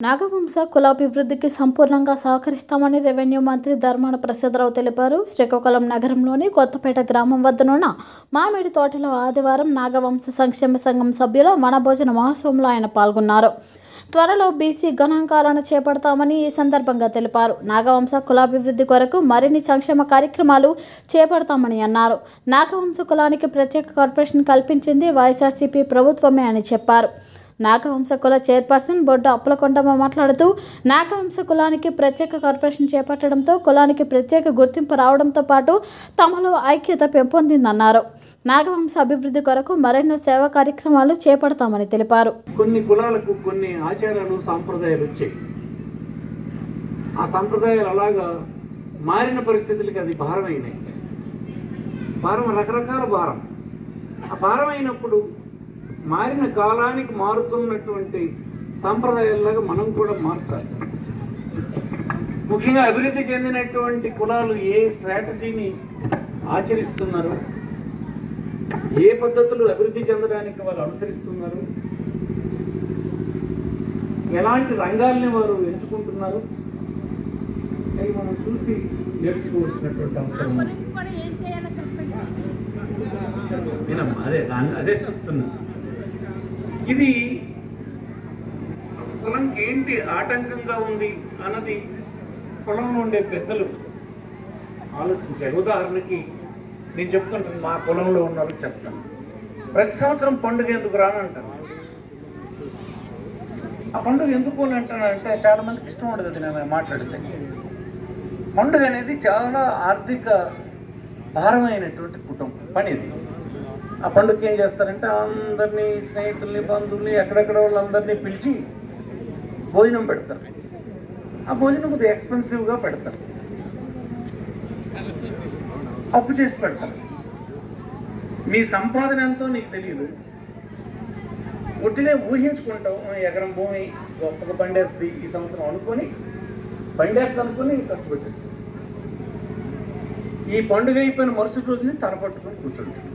నాగవంశ కులాభివృద్ధికి సంపూర్ణంగా సహకరిస్తామని రెవెన్యూ మంత్రి ధర్మాన ప్రసాదరావు తెలిపారు శ్రీకాకుళం నగరంలోని కొత్తపేట గ్రామం వద్దనున్న మామిడి తోటలో ఆదివారం నాగవంశ సంక్షేమ సంఘం సభ్యుల మన భోజన మహోత్సవంలో ఆయన పాల్గొన్నారు త్వరలో బీసీ గణాంకాలను చేపడతామని ఈ సందర్భంగా తెలిపారు నాగవంశ కులాభివృద్ధి కొరకు మరిన్ని సంక్షేమ కార్యక్రమాలు చేపడతామని అన్నారు నాగవంశ కులానికి ప్రత్యేక కార్పొరేషన్ కల్పించింది వైఎస్ఆర్సీపీ ప్రభుత్వమే అని చెప్పారు నాగవంశ కుల చైర్పర్సన్ బొడ్డు అప్పలకొండమ్మ మాట్లాడుతూ నాగవంశ కులానికి ప్రత్యేక కార్పొరేషన్ చేపట్టడంతో కులానికి ప్రత్యేక గుర్తింపు రావడంతో పాటు తమలో ఐక్యత పెంపొందిందన్నారు నాగవంశ అభివృద్ధి కొరకు మరెన్నో సేవా కార్యక్రమాలు చేపడతామని తెలిపారు కొన్ని కులాలకు కొన్ని ఆచారాలు సాంప్రదాయాలు వచ్చాయి ఆ సాంప్రదాయాలు అలాగా మారిన పరిస్థితులకి అది భారమైనాయి భారం రకరకాల భారం ఆ భారం అయినప్పుడు మారిన కాలానికి మారుతున్నటువంటి సాంప్రదాయాల్లాగా మనం కూడా మార్చాలి ముఖ్యంగా అభివృద్ధి చెందినటువంటి కులాలు ఏ స్ట్రాటజీని ఆచరిస్తున్నారు ఏ పద్ధతులు అభివృద్ధి చెందడానికి వాళ్ళు అనుసరిస్తున్నారు ఎలాంటి రంగాల్ని వారు ఎంచుకుంటున్నారు అవి మనం చూసి నేర్చుకోవాల్సినటువంటి అవసరం ఉంది వినమ్మా, అదే దాన్ని అదే చెప్తున్నా ఇది కులంకి ఏంటి ఆటంకంగా ఉంది అన్నది కులంలో ఉండే పెద్దలు ఆలోచించారు ఉదాహరణకి నేను చెప్పుకుంటాను మా కులంలో ఉన్నారు చెప్తాను ప్రతి సంవత్సరం పండుగ ఎందుకు రానంటాను ఆ పండుగ ఎందుకు అని అంటానంటే చాలా మందికి ఇష్టం ఉండదు అది నేను మాట్లాడితే పండుగ అనేది చాలా ఆర్థిక భారమైనటువంటి కుటుంబం పని ఇది ఆ పండుగకి ఏం చేస్తారంటే అందరినీ స్నేహితుల్ని బంధువుల్ని ఎక్కడెక్కడ వాళ్ళందరినీ పిలిచి భోజనం పెడతారు ఆ భోజనం కొద్దిగా ఎక్స్పెన్సివ్గా పెడతారు అప్పు చేసి పెడతారు మీ సంపాదన ఎంతో నీకు తెలియదు ఒట్టినే ఊహించుకుంటాం "ఆ, ఎకరం భూమి గొప్పగా పండేస్తుంది ఈ సంవత్సరం అనుకొని పండేస్తుంది అనుకుని ఖర్చు పెట్టేస్తుంది ఈ పండుగ అయిపోయిన మరుసటి రోజుని తల పట్టుకొని కూర్చుంటాం